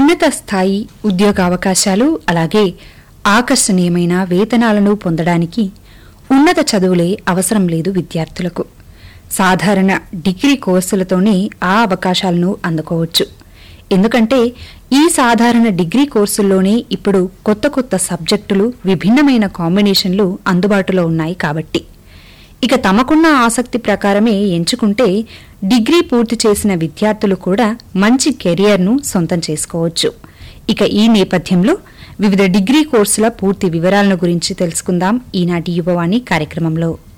ఉన్నత స్థాయి ఉద్యోగావకాశాలు అలాగే ఆకర్షణీయమైన వేతనాలను పొందడానికి ఉన్నత చదువులే అవసరం లేదు విద్యార్థులకు సాధారణ డిగ్రీ కోర్సులతోనే ఆ అవకాశాలను అందుకోవచ్చు ఎందుకంటే ఈ సాధారణ డిగ్రీ కోర్సుల్లోనే ఇప్పుడు కొత్త కొత్త సబ్జెక్టులు విభిన్నమైన కాంబినేషన్లు అందుబాటులో ఉన్నాయి కాబట్టి ఇక తమకున్న ఆసక్తి ప్రకారమే ఎంచుకుంటే డిగ్రీ పూర్తి చేసిన విద్యార్థులు కూడా మంచి కెరియర్ను సొంతం చేసుకోవచ్చు ఇక ఈ నేపథ్యంలో వివిధ డిగ్రీ కోర్సుల పూర్తి వివరాలను గురించి తెలుసుకుందాం ఈనాటి యువవాణి కార్యక్రమంలో